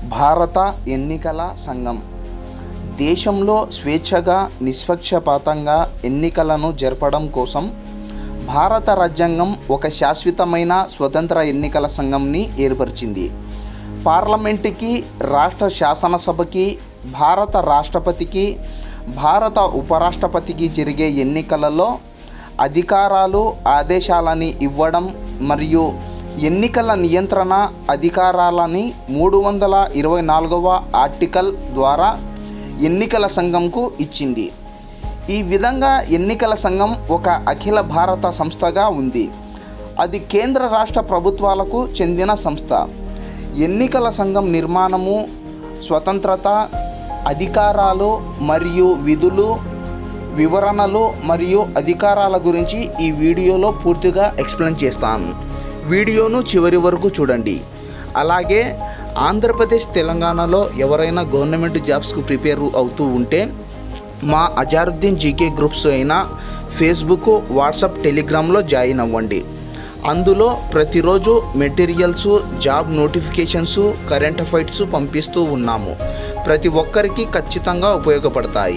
భారత ఎన్నికల సంఘం దేశంలో స్వేచ్ఛగా నిష్పక్షపాతంగా ఎన్నికలను జరపడం కోసం భారత రాజ్యాంగం ఒక శాశ్వతమైన స్వతంత్ర ఎన్నికల సంఘంని ఏర్పరిచింది పార్లమెంటుకి రాష్ట్ర శాసనసభకి భారత రాష్ట్రపతికి భారత ఉపరాష్ట్రపతికి జరిగే ఎన్నికలలో అధికారాలు ఆదేశాలని ఇవ్వడం మరియు ఎన్నికల నియంత్రణ అధికారాలని మూడు వందల ఇరవై నాలుగవ ఆర్టికల్ ద్వారా ఎన్నికల సంఘంకు ఇచ్చింది ఈ విధంగా ఎన్నికల సంఘం ఒక అఖిల భారత సంస్థగా ఉంది అది కేంద్ర రాష్ట్ర ప్రభుత్వాలకు చెందిన సంస్థ ఎన్నికల సంఘం నిర్మాణము స్వతంత్రత అధికారాలు మరియు విధులు వివరణలు మరియు అధికారాల గురించి ఈ వీడియోలో పూర్తిగా ఎక్స్ప్లెయిన్ చేస్తాను వీడియోను చివరి వరకు చూడండి అలాగే ఆంధ్రప్రదేశ్ తెలంగాణలో ఎవరైనా గవర్నమెంట్ జాబ్స్కు ప్రిపేర్ అవుతూ ఉంటే మా అజారుద్దీన్ జీకే గ్రూప్స్ అయిన ఫేస్బుక్ వాట్సాప్ టెలిగ్రామ్లో జాయిన్ అవ్వండి అందులో ప్రతిరోజు materials job notifications current affairs పంపిస్తూ ఉన్నాము ప్రతి ఒక్కరికి ఖచ్చితంగా ఉపయోగపడతాయి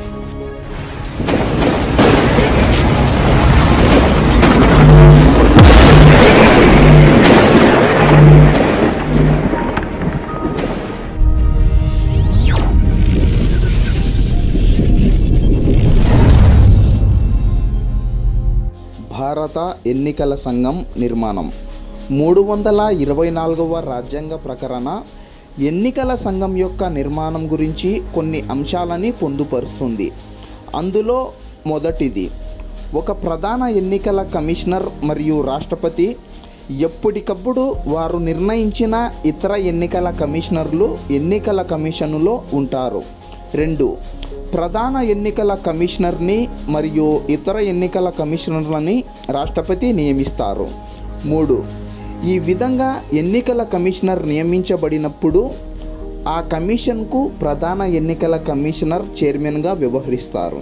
భారత ఎన్నికల సంఘం నిర్మాణం మూడు వందల ఇరవై నాలుగవ రాజ్యాంగ ప్రకరణ ఎన్నికల సంఘం యొక్క నిర్మాణం గురించి కొన్ని అంశాలని పొందుపరుస్తుంది అందులో మొదటిది ఒక ప్రధాన ఎన్నికల కమిషనర్ మరియు రాష్ట్రపతి ఎప్పటికప్పుడు వారు నిర్ణయించిన ఇతర ఎన్నికల కమిషనర్లు ఎన్నికల కమిషనులో ఉంటారు రెండు ప్రధాన ఎన్నికల కమిషనర్ని మరియు ఇతర ఎన్నికల కమిషనర్లని రాష్ట్రపతి నియమిస్తారు మూడు ఈ విధంగా ఎన్నికల కమిషనర్ నియమించబడినప్పుడు ఆ కమిషన్కు ప్రధాన ఎన్నికల కమిషనర్ చైర్మన్గా వ్యవహరిస్తారు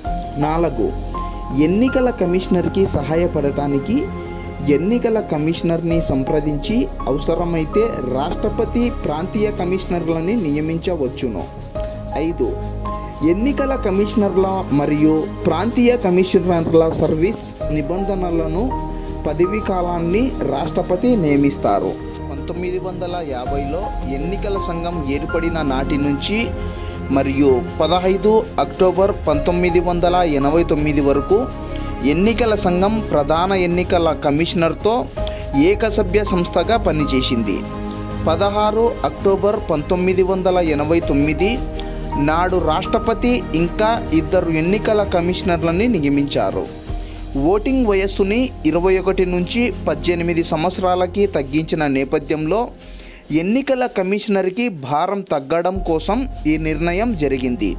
నాలుగు ఎన్నికల కమిషనర్కి సహాయపడటానికి ఎన్నికల కమిషనర్ని సంప్రదించి అవసరమైతే రాష్ట్రపతి ప్రాంతీయ కమిషనర్లని నియమించవచ్చును ఐదు ఎన్నికల కమిషనర్ల మరియు ప్రాంతీయ కమిషనర్ల సర్వీస్ నిబంధనలను పదవీ కాలాన్ని రాష్ట్రపతి నియమిస్తారు పంతొమ్మిది వందల యాభైలో ఎన్నికల సంఘం ఏర్పడిన నాటి నుంచి మరియు పదహైదు అక్టోబర్ పంతొమ్మిది వందల ఎనభై తొమ్మిది వరకు ఎన్నికల సంఘం ప్రధాన ఎన్నికల కమిషనర్తో ఏకసభ్య సంస్థగా పనిచేసింది పదహారు అక్టోబర్ పంతొమ్మిది వందల ఎనభై తొమ్మిది నాడు రాష్ట్రపతి ఇంకా ఇద్దరు ఎన్నికల కమిషనర్లని నియమించారు ఓటింగ్ వయస్సుని ఇరవై ఒకటి నుంచి పద్దెనిమిది సంవత్సరాలకి తగ్గించిన నేపథ్యంలో ఎన్నికల కమిషనర్కి భారం తగ్గడం కోసం ఈ నిర్ణయం జరిగింది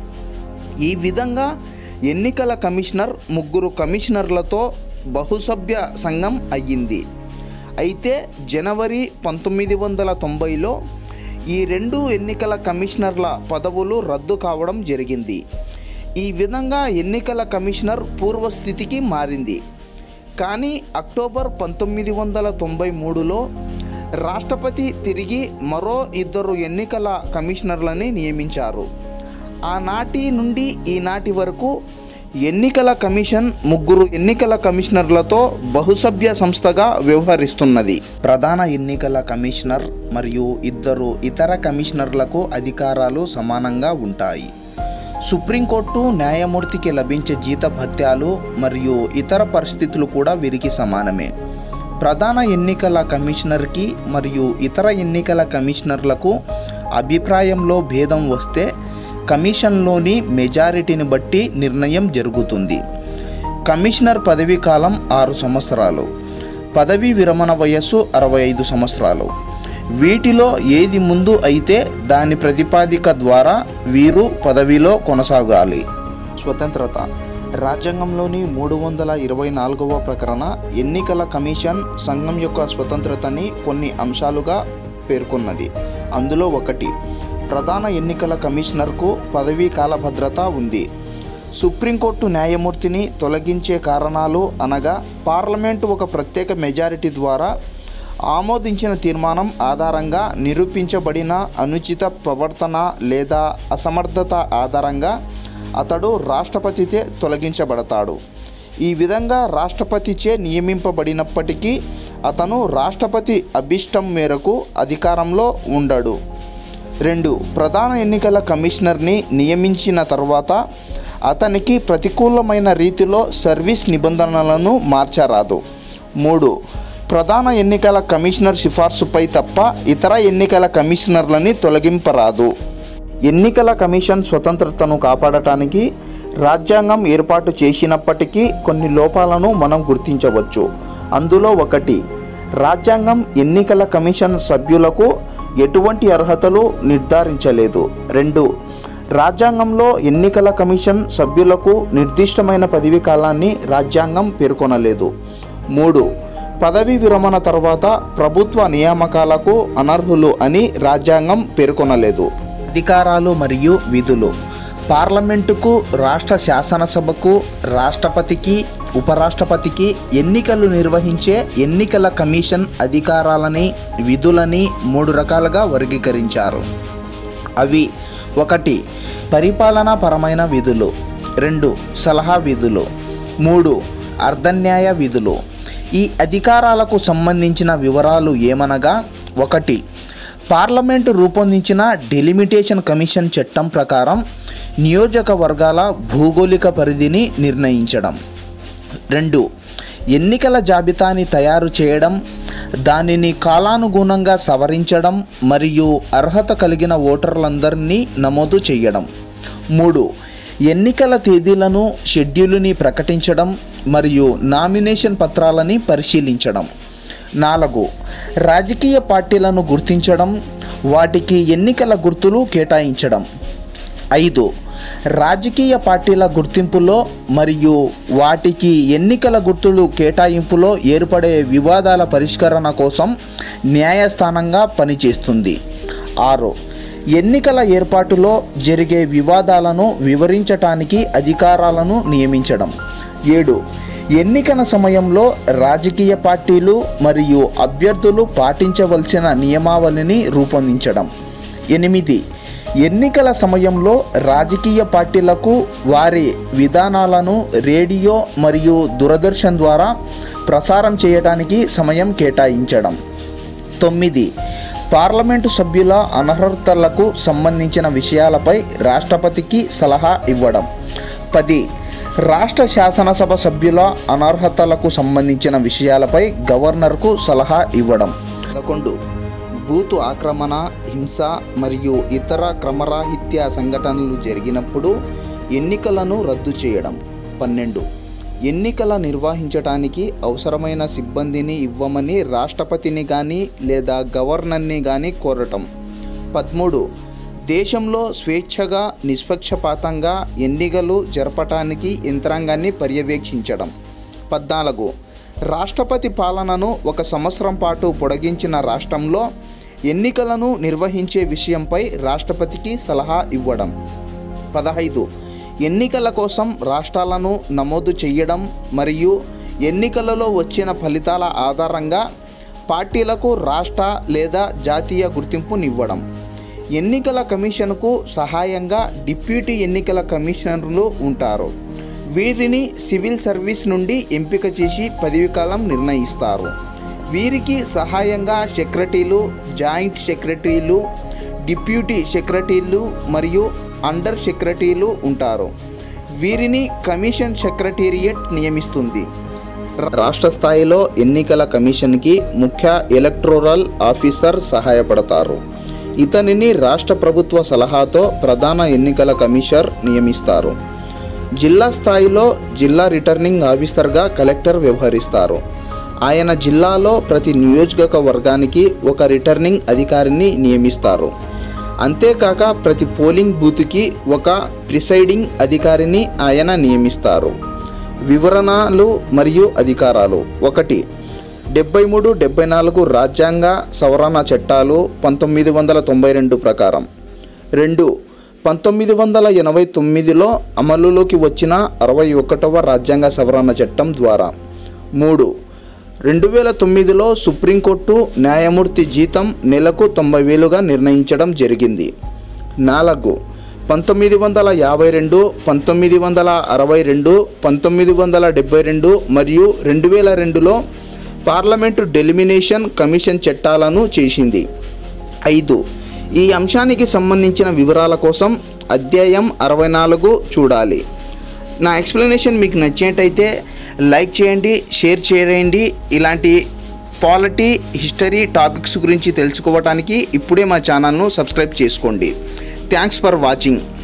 ఈ విధంగా ఎన్నికల కమిషనర్ ముగ్గురు కమిషనర్లతో బహుసభ్య సంఘం అయ్యింది అయితే జనవరి పంతొమ్మిది వందల తొంభైలో ఈ రెండు ఎన్నికల కమిషనర్ల పదవులు రద్దు కావడం జరిగింది ఈ విధంగా ఎన్నికల కమిషనర్ పూర్వస్థితికి మారింది కానీ అక్టోబర్ పంతొమ్మిది వందల తొంభై మూడులో రాష్ట్రపతి తిరిగి మరో ఇద్దరు ఎన్నికల కమిషనర్లని నియమించారు ఆనాటి నుండి ఈనాటి వరకు ఎన్నికల కమిషన్ ముగ్గురు ఎన్నికల కమిషనర్లతో బహుసభ్య సంస్థగా వ్యవహరిస్తున్నది ప్రధాన ఎన్నికల కమిషనర్ మరియు ఇద్దరు ఇతర కమిషనర్లకు అధికారాలు సమానంగా ఉంటాయి సుప్రీంకోర్టు న్యాయమూర్తికి లభించే జీతభత్యాలు మరియు ఇతర పరిస్థితులు కూడా వీరికి సమానమే ప్రధాన ఎన్నికల కమిషనర్కి మరియు ఇతర ఎన్నికల కమిషనర్లకు అభిప్రాయంలో భేదం వస్తే కమిషన్లోని మెజారిటీని బట్టి నిర్ణయం జరుగుతుంది కమిషనర్ పదవీ కాలం ఆరు సంవత్సరాలు పదవీ విరమణ వయస్సు అరవై ఐదు సంవత్సరాలు వీటిలో ఏది ముందు అయితే దాని ప్రతిపాదిక ద్వారా వీరు పదవిలో కొనసాగాలి స్వతంత్రత రాజ్యాంగంలోని మూడు వందల ఇరవై నాలుగవ ప్రకరణ ఎన్నికల కమిషన్ సంఘం యొక్క స్వతంత్రతని కొన్ని అంశాలుగా పేర్కొన్నది అందులో ఒకటి ప్రధాన ఎన్నికల కమిషనర్కు పదవీ కాల భద్రత ఉంది సుప్రీంకోర్టు న్యాయమూర్తిని తొలగించే కారణాలు అనగా పార్లమెంటు ఒక ప్రత్యేక మెజారిటీ ద్వారా ఆమోదించిన తీర్మానం ఆధారంగా నిరూపించబడిన అనుచిత ప్రవర్తన లేదా అసమర్థత ఆధారంగా అతడు రాష్ట్రపతిచే తొలగించబడతాడు ఈ విధంగా రాష్ట్రపతిచే నియమింపబడినప్పటికీ అతను రాష్ట్రపతి అభిష్టం మేరకు అధికారంలో ఉండడు రెండు ప్రధాన ఎన్నికల కమిషనర్ని నియమించిన తర్వాత అతనికి ప్రతికూలమైన రీతిలో సర్వీస్ నిబంధనలను మార్చరాదు మూడు ప్రధాన ఎన్నికల కమిషనర్ సిఫార్సుపై తప్ప ఇతర ఎన్నికల కమిషనర్లని తొలగింపరాదు ఎన్నికల కమిషన్ స్వతంత్రతను కాపాడటానికి రాజ్యాంగం ఏర్పాటు చేసినప్పటికీ కొన్ని లోపాలను మనం గుర్తించవచ్చు అందులో ఒకటి రాజ్యాంగం ఎన్నికల కమిషన్ సభ్యులకు ఎటువంటి అర్హతలు నిర్ధారించలేదు రెండు రాజ్యాంగంలో ఎన్నికల కమిషన్ సభ్యులకు నిర్దిష్టమైన పదవీ కాలాన్ని రాజ్యాంగం పేర్కొనలేదు మూడు పదవీ విరమణ తర్వాత ప్రభుత్వ నియామకాలకు అనర్హులు అని రాజ్యాంగం పేర్కొనలేదు అధికారాలు మరియు విధులు పార్లమెంటుకు రాష్ట్ర శాసనసభకు రాష్ట్రపతికి ఉపరాష్ట్రపతికి ఎన్నికలు నిర్వహించే ఎన్నికల కమిషన్ అధికారాలని విధులని మూడు రకాలుగా వర్గీకరించారు అవి ఒకటి పరిపాలనాపరమైన విధులు రెండు సలహా విధులు మూడు అర్ధన్యాయ విధులు ఈ అధికారాలకు సంబంధించిన వివరాలు ఏమనగా ఒకటి పార్లమెంటు రూపొందించిన డెలిమిటేషన్ కమిషన్ చట్టం ప్రకారం నియోజకవర్గాల భౌగోళిక పరిధిని నిర్ణయించడం రెండు ఎన్నికల జాబితాని తయారు చేయడం దానిని కాలానుగుణంగా సవరించడం మరియు అర్హత కలిగిన ఓటర్లందరినీ నమోదు చేయడం మూడు ఎన్నికల తేదీలను షెడ్యూలుని ప్రకటించడం మరియు నామినేషన్ పత్రాలని పరిశీలించడం నాలుగు రాజకీయ పార్టీలను గుర్తించడం వాటికి ఎన్నికల గుర్తులు కేటాయించడం ఐదు రాజకీయ పార్టీల గుర్తింపులో మరియు వాటికి ఎన్నికల గుర్తులు కేటాయింపులో ఏర్పడే వివాదాల పరిష్కరణ కోసం న్యాయస్థానంగా పనిచేస్తుంది ఆరు ఎన్నికల ఏర్పాటులో జరిగే వివాదాలను వివరించటానికి అధికారాలను నియమించడం ఏడు ఎన్నికల సమయంలో రాజకీయ పార్టీలు మరియు అభ్యర్థులు పాటించవలసిన నియమావళిని రూపొందించడం ఎనిమిది ఎన్నికల సమయంలో రాజకీయ పార్టీలకు వారి విధానాలను రేడియో మరియు దూరదర్శన్ ద్వారా ప్రసారం చేయడానికి సమయం కేటాయించడం తొమ్మిది పార్లమెంటు సభ్యుల అనర్హతలకు సంబంధించిన విషయాలపై రాష్ట్రపతికి సలహా ఇవ్వడం పది రాష్ట్ర శాసనసభ సభ్యుల అనర్హతలకు సంబంధించిన విషయాలపై గవర్నర్కు సలహా ఇవ్వడం పదకొండు బూతు ఆక్రమణ హింస మరియు ఇతర క్రమరాహిత్య సంఘటనలు జరిగినప్పుడు ఎన్నికలను రద్దు చేయడం పన్నెండు ఎన్నికల నిర్వహించటానికి అవసరమైన సిబ్బందిని ఇవ్వమని రాష్ట్రపతిని కానీ లేదా గవర్నర్ని కానీ కోరటం పదమూడు దేశంలో స్వేచ్ఛగా నిష్పక్షపాతంగా ఎన్నికలు జరపటానికి యంత్రాంగాన్ని పర్యవేక్షించడం పద్నాలుగు రాష్ట్రపతి పాలనను ఒక సంవత్సరం పాటు పొడిగించిన రాష్ట్రంలో ఎన్నికలను నిర్వహించే విషయంపై రాష్ట్రపతికి సలహా ఇవ్వడం పదహైదు ఎన్నికల కోసం రాష్ట్రాలను నమోదు చేయడం మరియు ఎన్నికలలో వచ్చిన ఫలితాల ఆధారంగా పార్టీలకు రాష్ట్ర లేదా జాతీయ గుర్తింపునివ్వడం ఎన్నికల కమిషన్కు సహాయంగా డిప్యూటీ ఎన్నికల కమిషనర్లు ఉంటారు వీరిని సివిల్ సర్వీస్ నుండి ఎంపిక చేసి పదవీకాలం నిర్ణయిస్తారు వీరికి సహాయంగా సెక్రటరీలు జాయింట్ సెక్రటరీలు డిప్యూటీ సెక్రటరీలు మరియు అండర్ సెక్రటరీలు ఉంటారు వీరిని కమిషన్ సెక్రటేరియట్ నియమిస్తుంది రాష్ట్ర స్థాయిలో ఎన్నికల కమిషన్కి ముఖ్య ఎలక్టోరల్ ఆఫీసర్ సహాయపడతారు ఇతనిని రాష్ట్ర ప్రభుత్వ సలహాతో ప్రధాన ఎన్నికల కమిషనర్ నియమిస్తారు జిల్లా స్థాయిలో జిల్లా రిటర్నింగ్ ఆఫీసర్గా కలెక్టర్ వ్యవహరిస్తారు ఆయన జిల్లాలో ప్రతి నియోజకవర్గానికి ఒక రిటర్నింగ్ అధికారిని నియమిస్తారు అంతేకాక ప్రతి పోలింగ్ బూత్కి ఒక ప్రిసైడింగ్ అధికారిని ఆయన నియమిస్తారు వివరణలు మరియు అధికారాలు ఒకటి డెబ్బై మూడు డెబ్బై నాలుగు రాజ్యాంగ సవరణ చట్టాలు పంతొమ్మిది వందల తొంభై రెండు ప్రకారం రెండు పంతొమ్మిది వందల ఎనభై తొమ్మిదిలో అమలులోకి వచ్చిన అరవై ఒకటవ రాజ్యాంగ సవరణ చట్టం ద్వారా మూడు రెండు వేల తొమ్మిదిలో సుప్రీంకోర్టు న్యాయమూర్తి జీతం నెలకు తొంభై వేలుగా నిర్ణయించడం జరిగింది నాలుగు పంతొమ్మిది వందల యాభై రెండు పంతొమ్మిది వందల అరవై రెండు పంతొమ్మిది వందల డెబ్బై రెండు మరియు రెండు వేల రెండులో పార్లమెంటు డెలిమినేషన్ కమిషన్ చట్టాలను చేసింది ఐదు ఈ అంశానికి సంబంధించిన వివరాల కోసం అధ్యాయం అరవై నాలుగు చూడాలి నా ఎక్స్ప్లెనేషన్ మీకు నచ్చినట్టయితే లైక్ చేయండి షేర్ చేయండి ఇలాంటి పాలిటీ హిస్టరీ టాపిక్స్ గురించి తెలుసుకోవడానికి ఇప్పుడే మా ఛానల్ను సబ్స్క్రైబ్ చేసుకోండి థ్యాంక్స్ ఫర్ వాచింగ్